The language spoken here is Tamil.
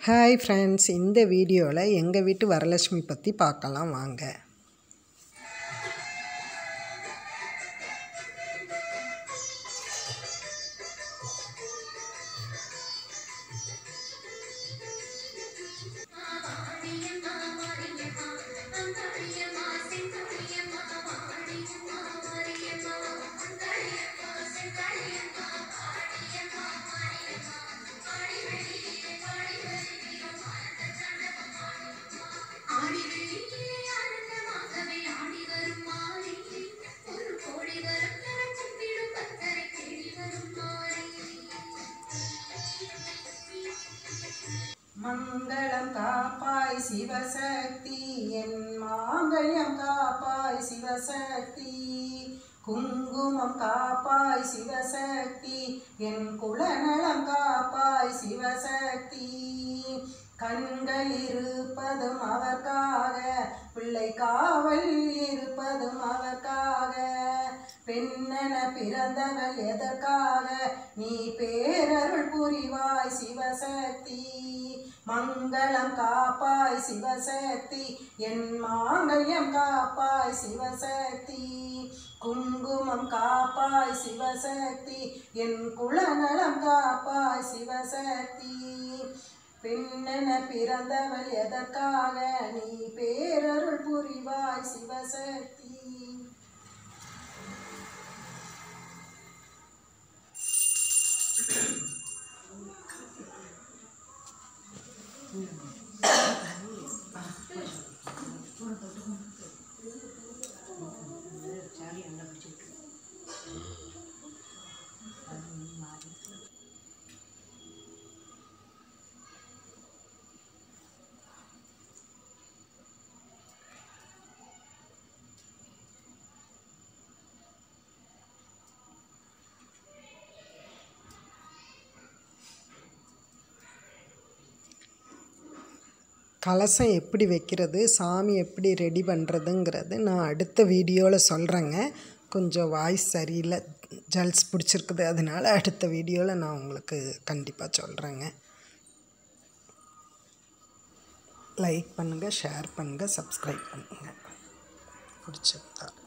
ஹாய் ஃப்ரெண்ட்ஸ் இந்த வீடியோவில் எங்கள் வீட்டு வரலட்சுமி பற்றி பார்க்கலாம் வாங்க மங்களம் காப்பாய் சிவசக்தி என் மாங்கல்யம் காப்பாய் சிவசக்தி குங்குமம் காப்பாய் சிவசக்தி என் குலநலம் காப்பாய் சிவசக்தி கண்கள் இருப்பதும் அவர்க்காக பிள்ளை காவல் இருப்பதும் அவர்க்காக பெண்ணென பிறந்தவள் எதற்காக நீ பேரருள் புரிவாய் சிவசக்தி மங்களம் காப்பாய் சிவசக்தி என் மாங்கல்யம் காப்பாய் சிவசக்தி குங்குமம் காப்பாய் சிவசக்தி என் குலநலம் காப்பாய் சிவசக்தி பெண்ணென பிறந்தவள் எதற்காக நீ பேரருள் புரிவாய் சிவசக்தி கலசம் எப்படி வைக்கிறது சாமி எப்படி ரெடி பண்ணுறதுங்கிறது நான் அடுத்த வீடியோவில் சொல்கிறேங்க கொஞ்சம் வாய்ஸ் சரியில்லை ஜல்ஸ் பிடிச்சிருக்குது அதனால அடுத்த வீடியோவில் நான் உங்களுக்கு கண்டிப்பாக சொல்கிறேங்க லைக் பண்ணுங்கள் ஷேர் பண்ணுங்கள் சப்ஸ்கிரைப் பண்ணுங்கள் பிடிச்சிருந்தா